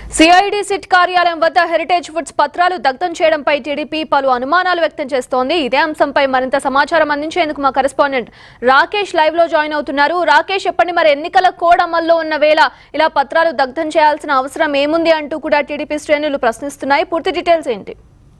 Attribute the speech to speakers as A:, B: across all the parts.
A: CID SIT కార్యాలయం వద్ద heritage foods పత్రాలు దగ్ధం చేయడంపై టీడీపీ పలు అనుమానాలు వ్యక్తం చేస్తోంది ఇదే అంశంపై మరింత సమాచారం అందించేందుకు మా కరెస్పాండెంట్ రాకేష్ లైవ్ లో జాయిన్ అవుతున్నారు రాకేష్ చెప్పండి మరి ఎన్నికల కోడ్ అమల్లో ఉన్న వేళ ఇలా పత్రాలు దగ్ధం చేయాల్సిన అవసరం ఏముంది అంటూ కూడా టీడీపీ శ్రేణులు ప్రశ్నిస్తున్నాయి పూర్తి డీటెయిల్స్ ఏంటి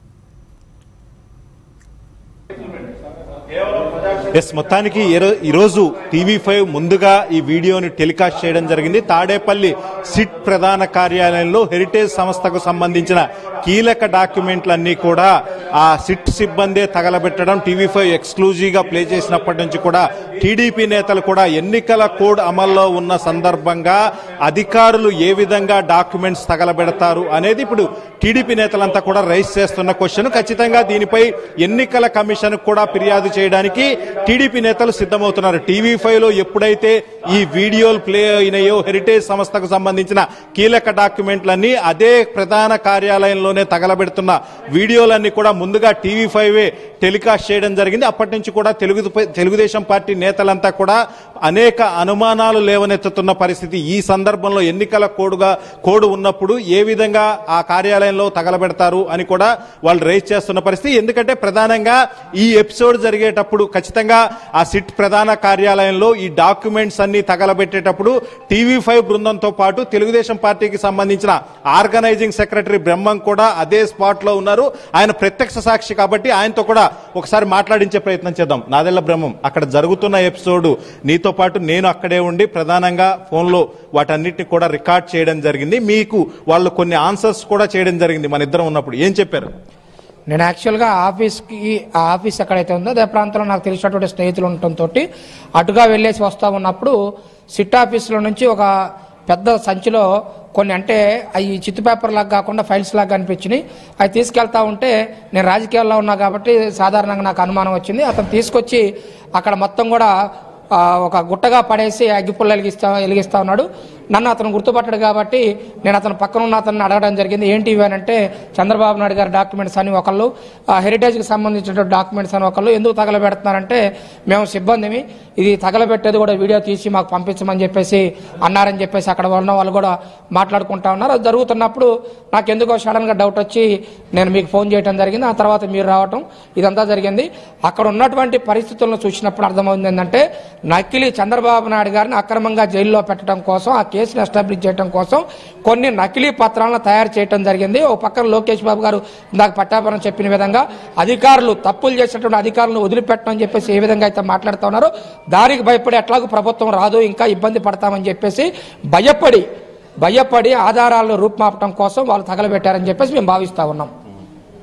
B: ఎస్ మొత్తానికి ఈరో- ఈరోజు టీవీ ఫైవ్ ముందుగా ఈ వీడియోని టెలికాస్ట్ చేయడం జరిగింది తాడేపల్లి సిట్ ప్రధాన కార్యాలయంలో హెరిటేజ్ సంస్థకు సంబంధించిన కీలక డాక్యుమెంట్లన్నీ కూడా ఆ సిట్ సిబ్బందే తగలబెట్టడం టీవీ ఫైవ్ ఎక్స్క్లూజివ్ గా ప్లే చేసినప్పటి నుంచి కూడా టీడీపీ నేతలు కూడా ఎన్నికల కోడ్ అమల్లో ఉన్న సందర్భంగా అధికారులు ఏ విధంగా డాక్యుమెంట్స్ తగలబెడతారు అనేది ఇప్పుడు టీడీపీ నేతలంతా కూడా రైస్ చేస్తున్న క్వశ్చన్ ఖచ్చితంగా దీనిపై ఎన్నికల కమిషన్ కూడా ఫిర్యాదు చేయడానికి టీడీపీ నేతలు సిద్ధమవుతున్నారు టీవీ ఫైవ్ లో ఎప్పుడైతే ఈ వీడియోలు ప్లే అయినాయో హెరిటేజ్ సంస్థకు సంబంధించిన కీలక డాక్యుమెంట్లన్నీ అదే ప్రధాన కార్యాలయంలోనే తగలబెడుతున్న వీడియోలన్నీ కూడా ముందుగా టీవీ ఫైవ్ టెలికాస్ట్ చేయడం జరిగింది అప్పటి నుంచి కూడా తెలుగు తెలుగుదేశం పార్టీ నేతలంతా కూడా అనేక అనుమానాలు లేవనెత్తుతున్న పరిస్థితి ఈ సందర్భంలో ఎన్నికల కోడుగా కోడ్ ఉన్నప్పుడు ఏ విధంగా ఆ కార్యాలయంలో తగలబెడతారు అని కూడా వాళ్ళు రైజ్ చేస్తున్న పరిస్థితి ఎందుకంటే ప్రధానంగా ఈ ఎపిసోడ్ జరిగేటప్పుడు ఖచ్చితంగా ఆ సిట్ ప్రధాన కార్యాలయంలో ఈ డాక్యుమెంట్స్ అన్ని తగలబెట్టేటప్పుడు టీవీ ఫైవ్ బృందంతో పాటు తెలుగుదేశం పార్టీకి సంబంధించిన ఆర్గనైజింగ్ సెక్రటరీ బ్రహ్మం కూడా అదే స్పాట్ లో ఉన్నారు ఆయన ప్రత్యక్ష సాక్షి కాబట్టి ఆయనతో కూడా ఒకసారి మాట్లాడించే ప్రయత్నం చేద్దాం నాదెళ్ల బ్రహ్మం అక్కడ జరుగుతున్న ఎపిసోడ్ నీతో పాటు నేను అక్కడే ఉండి ప్రధానంగా ఫోన్లో వాటన్నిటిని కూడా రికార్డ్ చేయడం జరిగింది మీకు వాళ్ళు కొన్ని ఆన్సర్స్ కూడా చేయడం జరిగింది మన ఇద్దరం ఉన్నప్పుడు ఏం చెప్పారు
C: నేను యాక్చువల్గా ఆఫీస్కి ఆ ఆఫీస్ ఎక్కడైతే ఉందో అదే ప్రాంతంలో నాకు తెలిసినటువంటి స్నేహితులు ఉండటంతో అటుగా వెళ్ళేసి వస్తూ ఉన్నప్పుడు సిట్ ఆఫీసులో నుంచి ఒక పెద్ద సంచిలో కొన్ని అంటే అవి చిత్తు పేపర్ లాగా కాకుండా ఫైల్స్ లాగా అనిపించినాయి అవి తీసుకెళ్తా ఉంటే నేను రాజకీయాల్లో ఉన్నా కాబట్టి సాధారణంగా నాకు అనుమానం వచ్చింది అతను తీసుకొచ్చి అక్కడ మొత్తం కూడా ఆ, ఒక గుట్టగా పడేసి అగ్గిపుల్ల వెలిగిస్తా వెలిగిస్తా ఉన్నాడు నన్ను అతను గుర్తుపట్టాడు కాబట్టి నేను అతను పక్కన ఉన్న అతన్ని అడగడం జరిగింది ఏంటి ఇవి అని అంటే చంద్రబాబు నాయుడు గారి డాక్యుమెంట్స్ అని ఒకళ్ళు ఆ హెరిటేజ్కి సంబంధించిన డాక్యుమెంట్స్ అని ఒకళ్ళు ఎందుకు తగలబెడుతున్నారంటే మేము సిబ్బందిమి ఇది తగలబెట్టేది కూడా వీడియో తీసి మాకు పంపించమని చెప్పేసి అన్నారని చెప్పేసి అక్కడ ఉన్న వాళ్ళు కూడా మాట్లాడుకుంటా ఉన్నారు అది జరుగుతున్నప్పుడు నాకు ఎందుకో సడన్గా డౌట్ వచ్చి నేను మీకు ఫోన్ చేయడం జరిగింది ఆ తర్వాత మీరు రావటం ఇదంతా జరిగింది అక్కడ ఉన్నటువంటి పరిస్థితులను చూసినప్పుడు అర్థమైంది ఏంటంటే నకిలీ చంద్రబాబు నాయుడు గారిని అక్రమంగా జైల్లో పెట్టడం కోసం ఆ కేసును ఎస్టాబ్లిష్ చేయడం కోసం కొన్ని నకిలీ పత్రాలను తయారు చేయడం జరిగింది ఓ పక్కన లోకేష్ బాబు గారు ఇందాక పట్టాపురం చెప్పిన విధంగా అధికారులు తప్పులు చేసినటువంటి అధికారులను వదిలిపెట్టమని చెప్పేసి ఏ విధంగా అయితే మాట్లాడుతూ ఉన్నారో దానికి భయపడి ఎట్లాగూ ప్రభుత్వం రాదు ఇంకా ఇబ్బంది పడతామని చెప్పేసి భయపడి భయపడి ఆధారాలను రూపుమాపటం కోసం వాళ్ళు తగలబెట్టారని చెప్పేసి మేము భావిస్తా ఉన్నాం